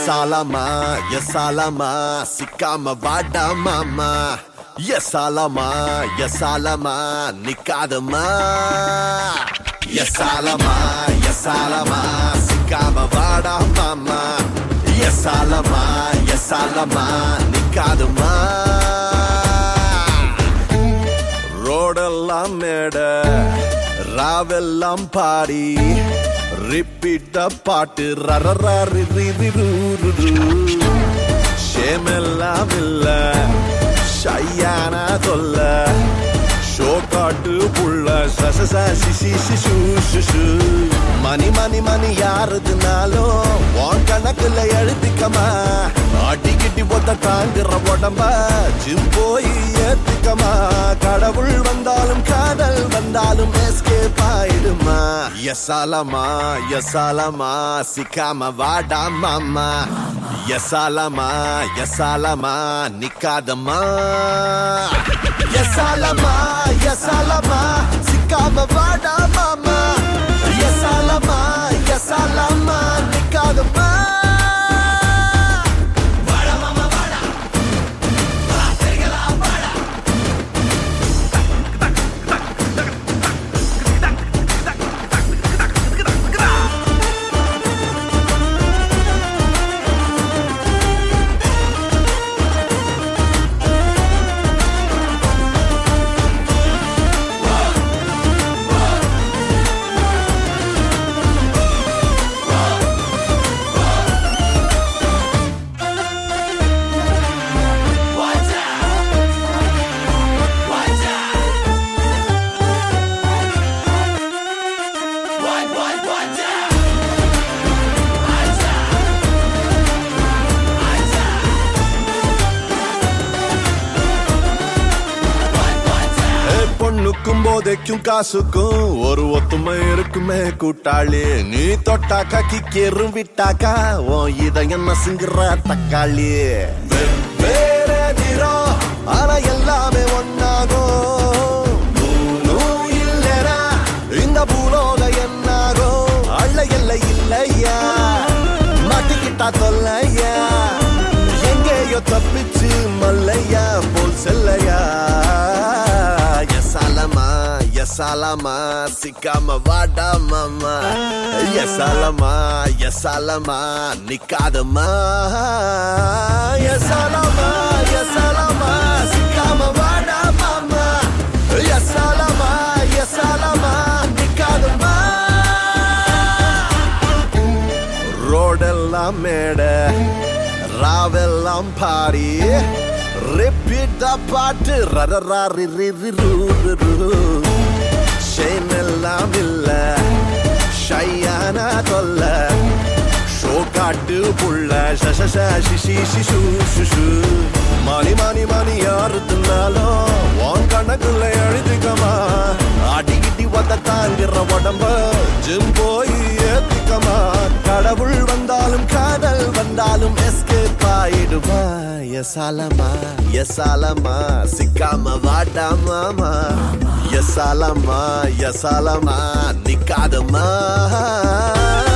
எசாலமா எசாலமா சிக்காம வாடா மாமா எசாலமா எசாலமா நிக்காதமா எசாலமா எசாலமா சிக்காம வாடா மாமா எசாலமா எசாலமா நிக்காதமா ரோடெல்லாம் மேட ராவெல்லாம் பாடி ரிப்பீட்ட பாட்டு ரரராரி ஷேமெல்லாம் இல்ல ஷையான தொல்ல ஷோ காட்டு புள்ள சச சசி சிசி ஷூ ஷு ஷு மணி மணி மணி யாருதுனாலும் உன் கணக்குல எழுதிக்கமா அடிக்கிட்டி போட்ட தாங்குற உடம்ப ஜிம் போய் ஏத்துக்கமா கடவுள் வந்தாலும் காதல் வந்தாலும் எஸ்கேப் ஆயிடுமா எசாலமா எசாலமா சிக்காம வாடா மாமா எசாலமா எசாலமா நிக்காதமா எசாலமா எசாலமா சிக்காம வாடா மாமா எசாலமா எசாலமா நிக்காதமா ஏய், பொண்ணுக்கும் போதைக்கும் காசுக்கும் ஒரு ஒத்துமை இருக்குமே கூட்டாளி நீ தொட்டாக்கா கிக்கேறும் விட்டாக்கா உன் இதயம் நசுங்குற தக்காளி வெவ்வேறு நிறம் ஆனா எல்லாமே ஒன்னாகும் நூலும் இல்லைனா இந்த பூலோக என்னாகும் அள்ள எல்லை இல்லையா மாட்டிக்கிட்டா தொல்லையா எங்கேயோ தப்பிச்சு மல்லையா போல் செல்லையா எசாலமா எசாலமா சிக்காம வாடா மாமா எசாலமா எசாலமா நிக்காதமா எசாலமா எசாலமா சிக்காம வாடா மாமா எசாலமா எசாலமா நிக்காதமா ரோடெல்லாம் மேட ராவெல்லாம் பாடி ரிப்பீட்டா பாட்டு ரரராரி ஷெயின் எல்லாம் இல்ல ஷையான தொல்ல ஷோ காட்டு புள்ள சச சசி சிசி ஷூ ஷு ஷு மணி மணி மணி யாருதுனாலும் உன் கணக்குள்ள எழுதிக்கமா அடிக்கிட்டி வந்த தாங்குற உடம்ப ஜிம் போய் ஏத்துக்கமா கடவுள் வந்தாலும் காதல் வந்தாலும் எஸ்கேப் ஆயிடுமா எசாலமா எசாலமா சிக்காம வாடா மாமா எசாலமா எசாலமா நிக்காதமா